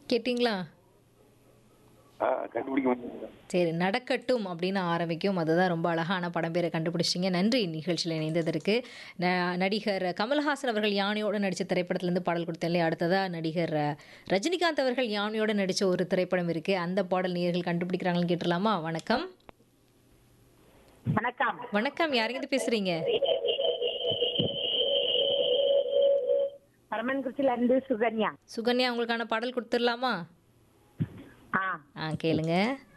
கேட்டிங்களா ஆ, கண்டுபிடிக்க முடியும் சரி நடக்கட்டும் அப்படின்னு ஆரம்பிக்கும் அதுதான் ரொம்ப அழகான படம் பேரை கண்டுபிடிச்சிங்க நன்றி நிகழ்ச்சியில் இணைந்ததற்கு ந நடிகர் கமல்ஹாசன் அவர்கள் யானையோடு நடித்த திரைப்படத்துலேருந்து பாடல் கொடுத்தேன் இல்லையா அடுத்ததாக நடிகர் ரஜினிகாந்த் அவர்கள் யானையோடு நடித்த ஒரு திரைப்படம் இருக்குது அந்த பாடல் நேயர்கள் கண்டுபிடிக்கிறாங்கன்னு கேட்டுடலாமா வணக்கம் வணக்கம் வணக்கம் யாருங்கிட்ட பேசுகிறீங்க பரமன்குறிச்சில இருந்து சுகன்யா சுகன்யா உங்களுக்கான பாடல் கொடுத்துடலாமா ஆ ஆ கேளுங்க